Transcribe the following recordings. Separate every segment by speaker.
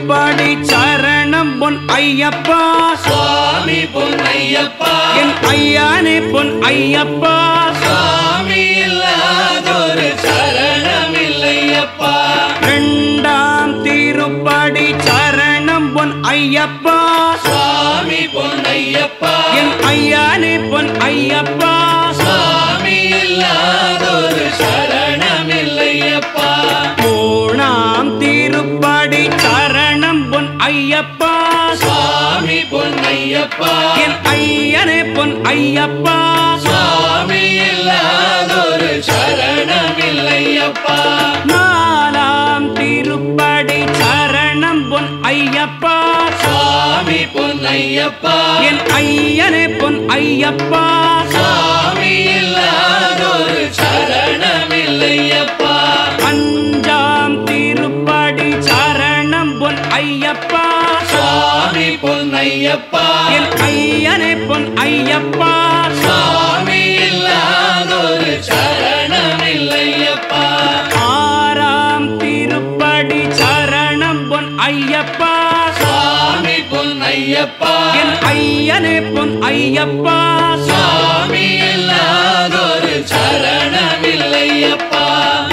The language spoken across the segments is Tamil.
Speaker 1: திருப்படி சரணம் பொன் ஐயப்பா
Speaker 2: சுவாமி பொன்னையப்பா
Speaker 1: என் ஐயானே பொன் ஐயப்பா
Speaker 2: சுவாமி இல்லாதொரு சரணமில்லையப்பா
Speaker 1: இரண்டாம் திருப்படி சரணம் பொன் ஐயப்பா
Speaker 2: சுவாமி பொன்னையப்பா
Speaker 1: என் ஐயானே பொன் ஐயப்பா
Speaker 2: சுவாமி இல்லாதொரு சரணமில்லையப்பா
Speaker 1: மூணாம் திருப்படி சரணம் பொன் ஐயப்பா
Speaker 2: சுவாமி பொன்னையப்பா
Speaker 1: என் ஐயனே பொன் ஐயப்பா
Speaker 2: சுவாமி இல்லாதொரு சரணமில்லையப்பா
Speaker 1: நாலாம் திருப்படி சரணம் பொன் ஐயப்பா
Speaker 2: சுவாமி பொன்னையப்பா
Speaker 1: என் ஐயனே பொன் ஐயப்பா
Speaker 2: சுவாமி இல்லாதொரு சரணமில்லையப்பா
Speaker 1: அஞ்சாம் திருப்படி சரணம் பொன் ஐயப்பா
Speaker 2: சுவாமி பொன்னையப்பா
Speaker 1: என் ஐயனே பொன் ஐயப்பா
Speaker 2: சுவாமி இல்லாதொரு சரணமில்லையப்பா
Speaker 1: ஆறாம் திருப்படி சரணம் பொன் ஐயப்பா
Speaker 2: சுவாமி பொன்னையப்பா
Speaker 1: என் ஐயனே பொன் ஐயப்பா
Speaker 2: சுவாமி இல்லாதொரு சரணமில்லையப்பா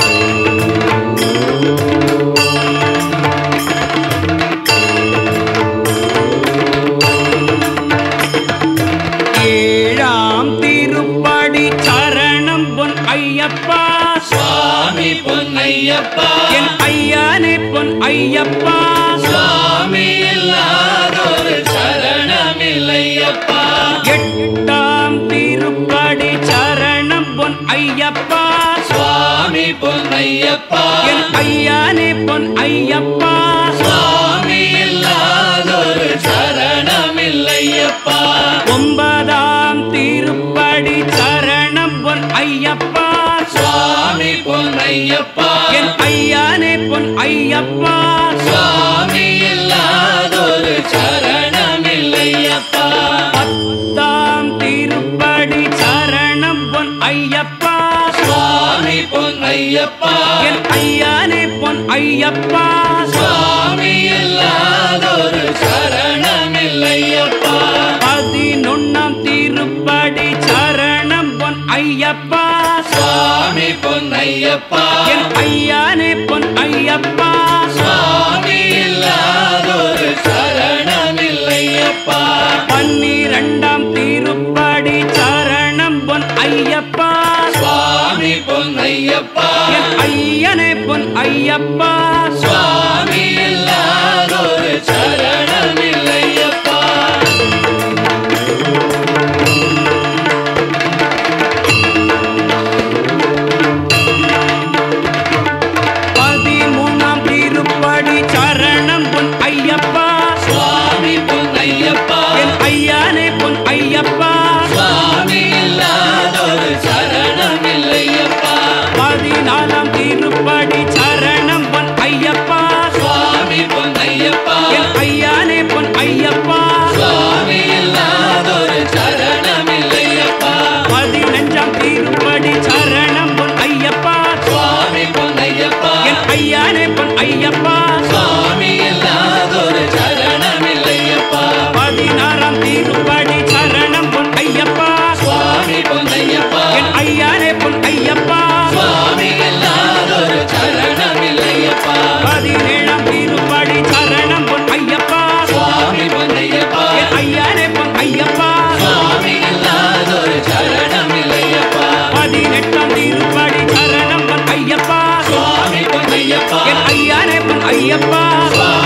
Speaker 1: ஏழாம் திருப்படி சரணம் பொன் ஐயப்பா
Speaker 2: சுவாமி பொன்னையப்பா
Speaker 1: என் ஐயனே பொன் ஐயப்பா
Speaker 2: சுவாமி இல்லாதொரு சரணமில்லையப்பா
Speaker 1: எட்டாம் திருப்படி சரணம் பொன் ஐயப்பா
Speaker 2: சுவாமி பொன்னையப்பா
Speaker 1: என் ஐயனே பொன் ஐயப்பா
Speaker 2: சுவாமி இல்லாதொரு சரணமில்லையப்பா
Speaker 1: ஒன்பதாம் திருப்படி சரணம் பொன் ஐயப்பா
Speaker 2: சுவாமி பொன்னையப்பா
Speaker 1: என் ஐயனே பொன் ஐயப்பா
Speaker 2: சுவாமி இல்லாதொரு சரணமில்லையப்பா
Speaker 1: பத்தாம் திருப்படி சரணம் பொன் ஐயப்பா
Speaker 2: சுவாமி பொன்னையப்பா
Speaker 1: என் ஐயனே பொன் ஐயப்பா
Speaker 2: சுவாமி இல்லாதொரு சரணமில்லையப்பா
Speaker 1: பதினொன்னாம் திருப்படி சரணம் பொன் ஐயப்பா
Speaker 2: சுவாமி பொன்னையப்பா
Speaker 1: என் ஐயனே பொன் ஐயப்பா
Speaker 2: சுவாமி இல்லாதொரு சரணமில்லையப்பா
Speaker 1: பன்னிரண்டாம் திருப்படி சரணம் பொன் ஐயப்பா
Speaker 2: சுவாமி பொன்னையப்பா
Speaker 1: என் ஐயனே பொன் ஐயப்பா
Speaker 2: சுவாமி இல்லாதொரு சரணமில்லையப்பா
Speaker 1: பதிமூணாம் திருப்படி சரணம் பொன் ஐயப்பா
Speaker 2: சுவாமி பொன்னையப்பா
Speaker 1: என் ஐயனே பொன் ஐயப்பா
Speaker 2: சுவாமி இல்லாதொரு சரணமில்லையப்பா
Speaker 1: பதினாலாம் திருப்படி சரணம் பொன் ஐயப்பா
Speaker 2: சுவாமி பொன்னையப்பா
Speaker 1: என் ஐயனே பொன் ஐயப்பா
Speaker 2: சுவாமி இல்லாதொரு சரணமில்லையப்பா
Speaker 1: பதினஞ்சாம் திருப்படி சரணம் பொன் ஐயப்பா
Speaker 2: சுவாமி பொன்னையப்பா
Speaker 1: என் ஐயனே பொன் ஐயப்பா
Speaker 2: சுவாமி இல்லாதொரு சரணமில்லையப்பா
Speaker 1: பதினாறாம் திருப்படி சரணம் பொன் ஐயப்பா
Speaker 2: சுவாமி பொன்னையப்பா
Speaker 1: என் ஐயனே பொன் ஐயப்பா
Speaker 2: சுவாமி இல்லாதொரு சரணமில்லையப்பா
Speaker 1: பதினேழாம் திருப்படி சரணம் பொன் ஐயப்பா
Speaker 2: சுவாமி பொன்னையப்பா
Speaker 1: என் ஐயனே பொன் ஐயப்பா
Speaker 2: சுவாமி இல்லாதொரு சரணமில்லையப்பா
Speaker 1: பதினெட்டாம் திருப்படி சரணம் பொன் ஐயப்பா
Speaker 2: சுவாமி பொன்னையப்பா
Speaker 1: என் ஐயனே பொன் ஐயப்பா
Speaker 2: சுவாமி